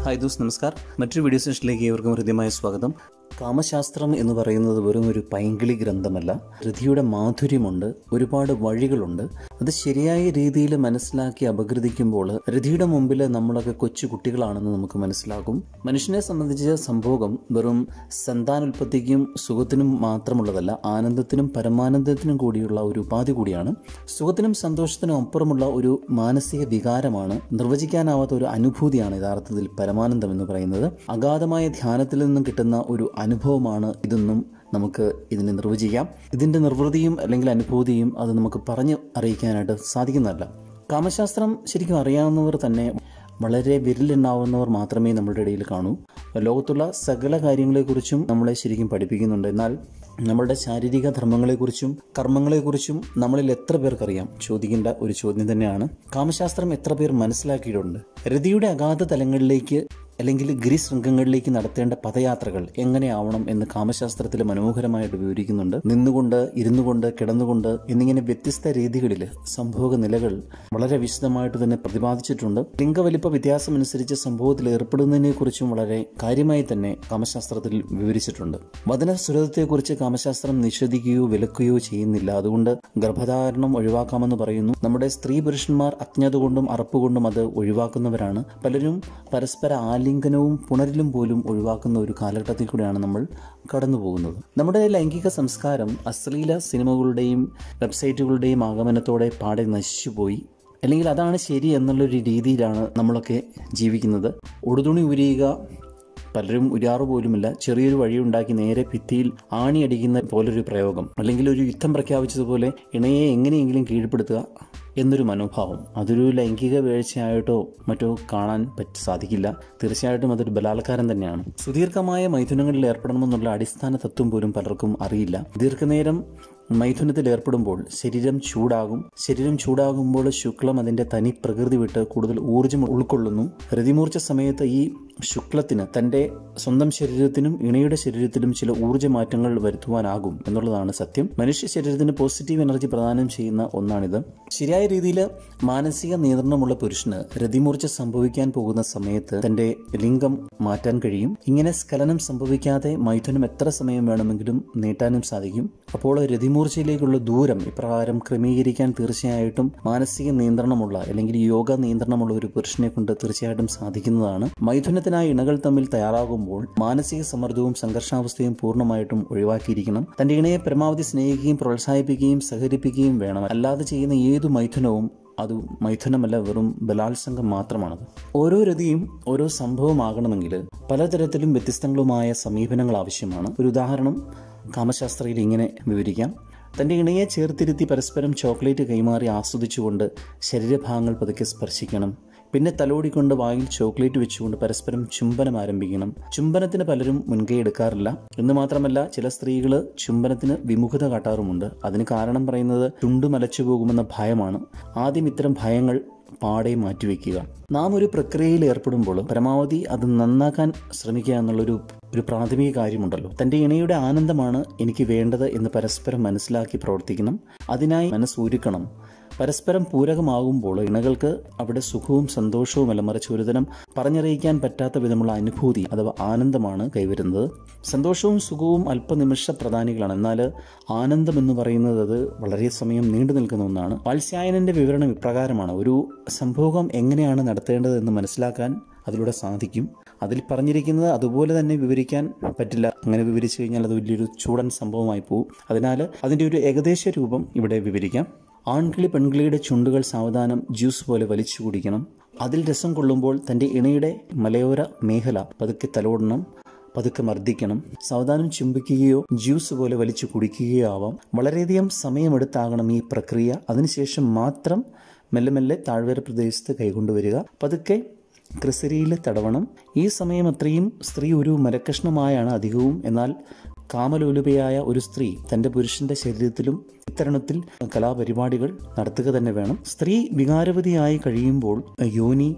hi those നമസ്കാർ മറ്റൊരു video സെഷനിലേക്ക് ഏവർക്കും ഹൃദ്യമായ സ്വാഗതം കാമശാസ്ത്രം എന്ന് പറയുന്നത് വെറും ഒരു പൈങ്കിളി ഗ്രന്ഥമല്ല രതിയുടെ മാധുര്യമുണ്ട് ഒരുപാട് വഴികളുണ്ട് അത് ശരിയായ രീതിയിൽ മനസ്സിലാക്കി അപഗ്രഥിക്കുമ്പോൾ രതിയുടെ മുമ്പിൽ നമ്മളൊക്കെ കൊച്ചു കുട്ടികളാണെന്ന് നമുക്ക് മനസ്സിലാകും മനുഷ്യനെ സംബന്ധിച്ച സംഭോഗം വെറും സന്താനോൽപത്തിക്കും സുഖത്തിനും മാത്രമുള്ളതല്ല ആനന്ദത്തിനും പരമാനന്ദത്തിനും കൂടിയുള്ള ഒരു ഉപാധി കൂടിയാണ് സുഖത്തിനും സന്തോഷത്തിനും അപ്പുറമുള്ള ഒരു മാനസിക വികാരമാണ് നിർവചിക്കാനാവാത്ത ഒരു അനുഭൂതിയാണ് യഥാർത്ഥത്തിൽ പരമാനന്ദം എന്ന് പറയുന്നത് അഗാധമായ ധ്യാനത്തിൽ നിന്നും കിട്ടുന്ന ഒരു അനുഭവമാണ് ഇതെന്നും നമുക്ക് ഇതിനെ നിർവചിക്കാം ഇതിൻ്റെ നിർവൃതിയും അല്ലെങ്കിൽ അനുഭൂതിയും അത് നമുക്ക് പറഞ്ഞ് അറിയിക്കാനായിട്ട് സാധിക്കുന്നതല്ല കാമശാസ്ത്രം ശരിക്കും അറിയാവുന്നവർ തന്നെ വളരെ വിരലെണ്ണാവുന്നവർ മാത്രമേ നമ്മുടെ ഇടയിൽ കാണൂ ലോകത്തുള്ള സകല കാര്യങ്ങളെക്കുറിച്ചും നമ്മളെ ശരിക്കും പഠിപ്പിക്കുന്നുണ്ട് എന്നാൽ നമ്മളുടെ ശാരീരിക ധർമ്മങ്ങളെക്കുറിച്ചും കർമ്മങ്ങളെക്കുറിച്ചും നമ്മളിൽ എത്ര പേർക്കറിയാം ചോദിക്കേണ്ട ഒരു ചോദ്യം തന്നെയാണ് കാമശാസ്ത്രം എത്ര പേർ മനസ്സിലാക്കിയിട്ടുണ്ട് രതിയുടെ അഗാധ തലങ്ങളിലേക്ക് അല്ലെങ്കിൽ ഗിരിശൃംഗങ്ങളിലേക്ക് നടത്തേണ്ട പദയാത്രകൾ എങ്ങനെയാവണം എന്ന് കാമശാസ്ത്രത്തിൽ മനോഹരമായിട്ട് വിവരിക്കുന്നുണ്ട് നിന്നുകൊണ്ട് ഇരുന്നുകൊണ്ട് കിടന്നുകൊണ്ട് എന്നിങ്ങനെ വ്യത്യസ്ത രീതികളിൽ സംഭോഗ നിലകൾ വളരെ വിശദമായിട്ട് തന്നെ പ്രതിപാദിച്ചിട്ടുണ്ട് ലിംഗവലിപ്പ വ്യത്യാസമനുസരിച്ച് സംഭവത്തിൽ ഏർപ്പെടുന്നതിനെ കുറിച്ചും വളരെ കാര്യമായി തന്നെ കാമശാസ്ത്രത്തിൽ വിവരിച്ചിട്ടുണ്ട് വചന സുരതത്തെക്കുറിച്ച് കാമശാസ്ത്രം നിഷേധിക്കുകയോ വിലക്കുകയോ ചെയ്യുന്നില്ല അതുകൊണ്ട് ഗർഭധാരണം ഒഴിവാക്കാമെന്ന് പറയുന്നു നമ്മുടെ സ്ത്രീ പുരുഷന്മാർ അജ്ഞത കൊണ്ടും അറപ്പുകൊണ്ടും അത് ഒഴിവാക്കുന്നവരാണ് പലരും പരസ്പര ആലിംഗനവും പുണരിലും പോലും ഒഴിവാക്കുന്ന ഒരു കാലഘട്ടത്തിൽ കൂടെയാണ് നമ്മൾ കടന്നു പോകുന്നത് നമ്മുടെ ലൈംഗിക സംസ്കാരം അശ്ലീല സിനിമകളുടെയും വെബ്സൈറ്റുകളുടെയും ആഗമനത്തോടെ പാടെ നശിച്ചുപോയി അല്ലെങ്കിൽ അതാണ് ശരി എന്നുള്ളൊരു രീതിയിലാണ് നമ്മളൊക്കെ ജീവിക്കുന്നത് ഉടുതുണി ഉരിയുക പലരും ഉരാറു പോലുമില്ല ചെറിയൊരു വഴിയുണ്ടാക്കി നേരെ ഭിത്തിയിൽ ആണി അടിക്കുന്ന പോലൊരു പ്രയോഗം അല്ലെങ്കിൽ ഒരു യുദ്ധം പ്രഖ്യാപിച്ചതുപോലെ ഇണയെ എങ്ങനെയെങ്കിലും കീഴ്പ്പെടുത്തുക എന്നൊരു മനോഭാവം അതൊരു ലൈംഗിക വീഴ്ചയായിട്ടോ മറ്റോ കാണാൻ പറ്റി സാധിക്കില്ല തീർച്ചയായിട്ടും അതൊരു ബലാത്കാരം തന്നെയാണ് സുദീർഘമായ മൈഥുനങ്ങളിൽ ഏർപ്പെടണമെന്നുള്ള അടിസ്ഥാന തത്വം പോലും പലർക്കും അറിയില്ല ദീർഘനേരം മൈഥുനത്തിൽ ഏർപ്പെടുമ്പോൾ ശരീരം ചൂടാകും ശരീരം ചൂടാകുമ്പോൾ ശുക്ലം അതിൻ്റെ തനി പ്രകൃതി വിട്ട് കൂടുതൽ ഊർജ്ജം ഉൾക്കൊള്ളുന്നു രതിമൂർച്ച സമയത്ത് ഈ ശുക്ലത്തിന് തൻ്റെ സ്വന്തം ശരീരത്തിനും ഇണയുടെ ശരീരത്തിലും ചില ഊർജ്ജ മാറ്റങ്ങൾ വരുത്തുവാനാകും എന്നുള്ളതാണ് സത്യം മനുഷ്യ ശരീരത്തിന് പോസിറ്റീവ് എനർജി പ്രദാനം ചെയ്യുന്ന ഒന്നാണിത് ശരിയായ രീതിയിൽ മാനസിക നിയന്ത്രണമുള്ള പുരുഷന് രതിമൂർച്ച സംഭവിക്കാൻ പോകുന്ന സമയത്ത് തൻ്റെ ലിംഗം മാറ്റാൻ കഴിയും ഇങ്ങനെ സ്ഖലനം സംഭവിക്കാതെ മൈഥുനം എത്ര സമയം വേണമെങ്കിലും നീട്ടാനും സാധിക്കും അപ്പോൾ രതിമൂർച്ചയിലേക്കുള്ള ദൂരം ഇപ്രകാരം ക്രമീകരിക്കാൻ തീർച്ചയായിട്ടും മാനസിക നിയന്ത്രണമുള്ള അല്ലെങ്കിൽ യോഗ നിയന്ത്രണമുള്ള ഒരു പുരുഷനെ കൊണ്ട് തീർച്ചയായിട്ടും സാധിക്കുന്നതാണ് മൈഥുനത്തിനായി ഇണകൾ തമ്മിൽ തയ്യാറാകുമ്പോൾ മാനസിക സമ്മർദ്ദവും സംഘർഷാവസ്ഥയും പൂർണ്ണമായിട്ടും ഒഴിവാക്കിയിരിക്കണം തന്റെ ഇണയെ പരമാവധി സ്നേഹിക്കുകയും പ്രോത്സാഹിപ്പിക്കുകയും സഹകരിപ്പിക്കുകയും വേണം അല്ലാതെ ചെയ്യുന്ന ഏതു മൈഥുനവും അത് മൈഥുനമല്ല വെറും ബലാത്സംഗം മാത്രമാണത് ഓരോ രതിയും ഓരോ സംഭവമാകണമെങ്കിൽ പലതരത്തിലും വ്യത്യസ്തങ്ങളുമായ സമീപനങ്ങൾ ആവശ്യമാണ് ഒരു ഉദാഹരണം കാമശാസ്ത്രയിൽ ഇങ്ങനെ വിവരിക്കാം തൻ്റെ ഇണയെ ചേർത്തിരുത്തി പരസ്പരം ചോക്ലേറ്റ് കൈമാറി ആസ്വദിച്ചുകൊണ്ട് ശരീരഭാഗങ്ങൾ പതുക്കെ സ്പർശിക്കണം പിന്നെ തലോടിക്കൊണ്ട് വായിൽ ചോക്ലേറ്റ് വെച്ചുകൊണ്ട് പരസ്പരം ചുംബനം ആരംഭിക്കണം ചുംബനത്തിന് പലരും മുൻകൈ എടുക്കാറില്ല എന്ന് മാത്രമല്ല ചില സ്ത്രീകൾ ചുംബനത്തിന് വിമുഖത കാട്ടാറുമുണ്ട് അതിന് കാരണം പറയുന്നത് ചുണ്ടു മലച്ചു പോകുമെന്ന ഭയമാണ് ആദ്യം ഇത്തരം ഭയങ്ങൾ പാടെ മാറ്റിവെക്കുക നാം ഒരു പ്രക്രിയയിൽ ഏർപ്പെടുമ്പോൾ പരമാവധി അത് നന്നാക്കാൻ ശ്രമിക്കുക എന്നുള്ളൊരു ഒരു പ്രാഥമിക കാര്യമുണ്ടല്ലോ തൻ്റെ ഇണയുടെ ആനന്ദമാണ് എനിക്ക് വേണ്ടത് എന്ന് പരസ്പരം മനസ്സിലാക്കി പ്രവർത്തിക്കണം അതിനായി മനസ്സൊരുക്കണം പരസ്പരം പൂരകമാകുമ്പോൾ ഇണകൾക്ക് അവിടെ സുഖവും സന്തോഷവും അല്ല മറിച്ച് ഒരുതരം പറഞ്ഞറിയിക്കാൻ പറ്റാത്ത വിധമുള്ള അനുഭൂതി അഥവാ ആനന്ദമാണ് കൈവരുന്നത് സന്തോഷവും സുഖവും അല്പനിമിഷ പ്രധാനികളാണ് എന്നാൽ ആനന്ദം എന്ന് പറയുന്നത് അത് വളരെ സമയം നീണ്ടു നിൽക്കുന്ന ഒന്നാണ് വാത്സ്യായനന്റെ വിവരണം ഇപ്രകാരമാണ് ഒരു സംഭോഗം എങ്ങനെയാണ് നടത്തേണ്ടതെന്ന് മനസ്സിലാക്കാൻ അതിലൂടെ സാധിക്കും അതിൽ പറഞ്ഞിരിക്കുന്നത് അതുപോലെ തന്നെ വിവരിക്കാൻ പറ്റില്ല അങ്ങനെ വിവരിച്ചു കഴിഞ്ഞാൽ അത് വലിയൊരു ചൂടൻ സംഭവമായി പോകും അതിനാൽ അതിൻ്റെ ഒരു ഏകദേശ രൂപം ഇവിടെ വിവരിക്കാം ആൺകിളി പെൺകിളിയുടെ ചുണ്ടുകൾ സാവധാനം ജ്യൂസ് പോലെ വലിച്ചു കുടിക്കണം അതിൽ രസം കൊള്ളുമ്പോൾ തൻ്റെ ഇണയുടെ മലയോര മേഖല പതുക്കെ തലോടണം പതുക്കെ മർദ്ദിക്കണം സാവധാനം ചുംബിക്കുകയോ ജ്യൂസ് പോലെ വലിച്ചു കുടിക്കുകയോ ആവാം വളരെയധികം സമയമെടുത്താകണം ഈ പ്രക്രിയ അതിനുശേഷം മാത്രം മെല്ലെ മെല്ലെ താഴ്വര പ്രദേശത്ത് കൈകൊണ്ടുവരിക പതുക്കെ ക്രിസരിയിൽ തടവണം ഈ സമയം അത്രയും സ്ത്രീ ഒരു മരക്കഷ്ണമായാണ് അധികവും എന്നാൽ കാമലോലുപയായ ഒരു സ്ത്രീ തൻ്റെ പുരുഷന്റെ ശരീരത്തിലും ഇത്തരണത്തിൽ കലാപരിപാടികൾ നടത്തുക തന്നെ വേണം സ്ത്രീ വികാരവതിയായി കഴിയുമ്പോൾ യോനി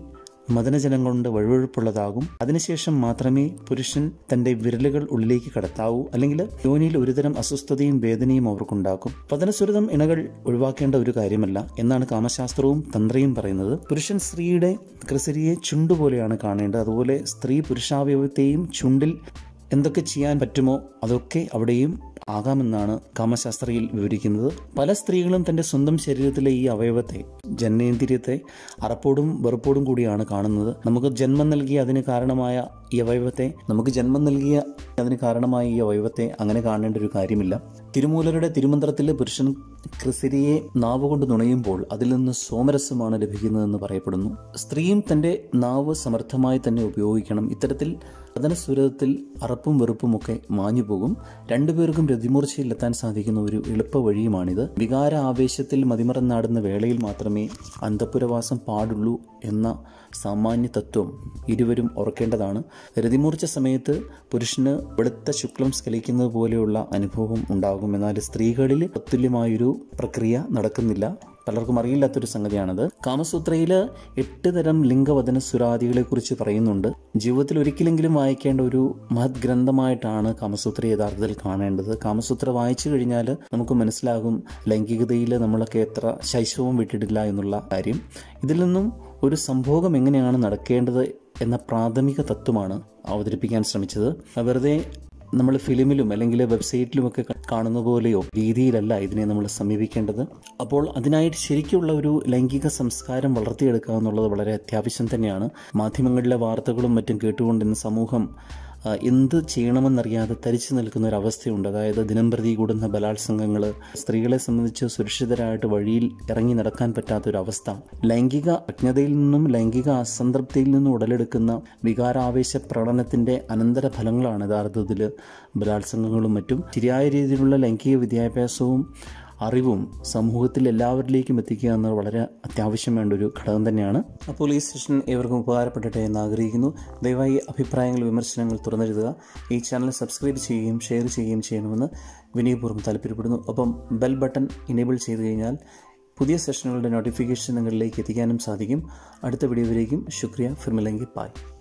മദനജലം കൊണ്ട് വഴുവഴുപ്പുള്ളതാകും അതിനുശേഷം മാത്രമേ പുരുഷൻ തന്റെ വിരലുകൾ ഉള്ളിലേക്ക് കടത്താവൂ അല്ലെങ്കിൽ യോനിയിൽ ഒരുതരം അസ്വസ്ഥതയും വേദനയും അവർക്കുണ്ടാക്കും പതനസുരതം ഇണകൾ ഒഴിവാക്കേണ്ട ഒരു കാര്യമല്ല എന്നാണ് കാമശാസ്ത്രവും തന്ത്രയും പറയുന്നത് പുരുഷൻ സ്ത്രീയുടെ ക്രിസരിയെ ചുണ്ടുപോലെയാണ് കാണേണ്ടത് അതുപോലെ സ്ത്രീ പുരുഷാവയവത്തെയും ചുണ്ടിൽ എന്തൊക്കെ ചെയ്യാൻ പറ്റുമോ അതൊക്കെ അവിടെയും ആകാമെന്നാണ് കാമശാസ്ത്രയിൽ വിവരിക്കുന്നത് പല സ്ത്രീകളും തൻ്റെ സ്വന്തം ശരീരത്തിലെ ഈ അവയവത്തെ ജനനേന്ദ്രിയത്തെ അറപ്പോടും വെറുപ്പോടും കൂടിയാണ് കാണുന്നത് നമുക്ക് ജന്മം നൽകിയ അതിന് കാരണമായ ഈ അവയവത്തെ നമുക്ക് ജന്മം നൽകിയ അതിന് കാരണമായ ഈ അവയവത്തെ അങ്ങനെ കാണേണ്ട ഒരു കാര്യമില്ല തിരുമൂലരുടെ തിരുമന്ത്രത്തിൽ പുരുഷൻ ക്രിസരിയെ നാവ് കൊണ്ട് നുണയുമ്പോൾ അതിൽ നിന്ന് സോമരസമാണ് ലഭിക്കുന്നതെന്ന് പറയപ്പെടുന്നു സ്ത്രീയും തൻ്റെ നാവ് സമർത്ഥമായി തന്നെ ഉപയോഗിക്കണം ഇത്തരത്തിൽ പതനസ്വരത്തിൽ അറപ്പും വെറുപ്പുമൊക്കെ മാഞ്ഞു പോകും രണ്ടുപേർക്കും രതിമൂർച്ചയിലെത്താൻ സാധിക്കുന്ന ഒരു എളുപ്പ വഴിയുമാണിത് വികാര ആവേശത്തിൽ മതിമറന്നാടുന്ന വേളയിൽ മാത്രമേ അന്തപുരവാസം പാടുള്ളൂ എന്ന സാമാന്യ തത്വം ഇരുവരും ഓർക്കേണ്ടതാണ് രതിമൂർച്ച സമയത്ത് പുരുഷന് വെളുത്ത ശുക്ലം സ്കലിക്കുന്നത് പോലെയുള്ള അനുഭവം ഉണ്ടാകും എന്നാൽ സ്ത്രീകളിൽ തത്തുല്യമായൊരു പ്രക്രിയ നടക്കുന്നില്ല പലർക്കും അറിയില്ലാത്തൊരു സംഗതിയാണത് കാമസൂത്രയിൽ എട്ട് തരം ലിംഗവദന സുരാദികളെ കുറിച്ച് പറയുന്നുണ്ട് ജീവിതത്തിൽ ഒരിക്കലെങ്കിലും വായിക്കേണ്ട ഒരു മഹത് ഗ്രന്ഥമായിട്ടാണ് കാമസൂത്ര യഥാർത്ഥത്തിൽ കാണേണ്ടത് കാമസൂത്ര വായിച്ചു കഴിഞ്ഞാൽ നമുക്ക് മനസ്സിലാകും ലൈംഗികതയിൽ നമ്മളൊക്കെ എത്ര ശൈശവം വിട്ടിട്ടില്ല എന്നുള്ള കാര്യം ഇതിൽ നിന്നും ഒരു സംഭോഗം എങ്ങനെയാണ് നടക്കേണ്ടത് എന്ന പ്രാഥമിക തത്വമാണ് അവതരിപ്പിക്കാൻ ശ്രമിച്ചത് വെറുതെ നമ്മൾ ഫിലിമിലും അല്ലെങ്കിൽ വെബ്സൈറ്റിലുമൊക്കെ കാണുന്ന പോലെയോ രീതിയിലല്ല ഇതിനെ നമ്മൾ സമീപിക്കേണ്ടത് അപ്പോൾ അതിനായിട്ട് ശരിക്കുള്ള ഒരു ലൈംഗിക സംസ്കാരം വളർത്തിയെടുക്കുക എന്നുള്ളത് വളരെ അത്യാവശ്യം തന്നെയാണ് മാധ്യമങ്ങളിലെ വാർത്തകളും മറ്റും കേട്ടുകൊണ്ട് ഇന്ന് സമൂഹം എന്ത് ചെയ്യണമെന്നറിയാതെ തരിച്ചു നിൽക്കുന്ന ഒരു അവസ്ഥയുണ്ട് അതായത് ദിനംപ്രതി കൂടുന്ന ബലാത്സംഗങ്ങൾ സ്ത്രീകളെ സംബന്ധിച്ച് സുരക്ഷിതരായിട്ട് വഴിയിൽ ഇറങ്ങി നടക്കാൻ പറ്റാത്തൊരവസ്ഥ ലൈംഗിക അജ്ഞതയിൽ നിന്നും ലൈംഗിക അസംതൃപ്തിയിൽ നിന്നും ഉടലെടുക്കുന്ന വികാരാവേശ പ്രകടനത്തിൻ്റെ അനന്തര ഫലങ്ങളാണ് യഥാർത്ഥത്തിൽ ബലാത്സംഗങ്ങളും മറ്റും ശരിയായ രീതിയിലുള്ള ലൈംഗിക വിദ്യാഭ്യാസവും അറിവും സമൂഹത്തിൽ എല്ലാവരിലേക്കും എത്തിക്കുക എന്നത് വളരെ അത്യാവശ്യം വേണ്ട ഒരു ഘടകം തന്നെയാണ് അപ്പോൾ ഈ സെഷൻ ഏവർക്കും ഉപകാരപ്പെടട്ടെ എന്ന് ആഗ്രഹിക്കുന്നു ദയവായി അഭിപ്രായങ്ങൾ വിമർശനങ്ങൾ തുറന്നെഴുതുക ഈ ചാനൽ സബ്സ്ക്രൈബ് ചെയ്യുകയും ഷെയർ ചെയ്യുകയും ചെയ്യണമെന്ന് വിനയപൂർവ്വം താല്പര്യപ്പെടുന്നു ഒപ്പം ബെൽ ബട്ടൺ ഇനേബിൾ ചെയ്തു കഴിഞ്ഞാൽ പുതിയ സെഷനുകളുടെ നോട്ടിഫിക്കേഷൻ നിങ്ങളിലേക്ക് എത്തിക്കാനും സാധിക്കും അടുത്ത വീഡിയോയിലേക്കും ശുക്രിയ ഫിർമിലെങ്കിൽ പായ്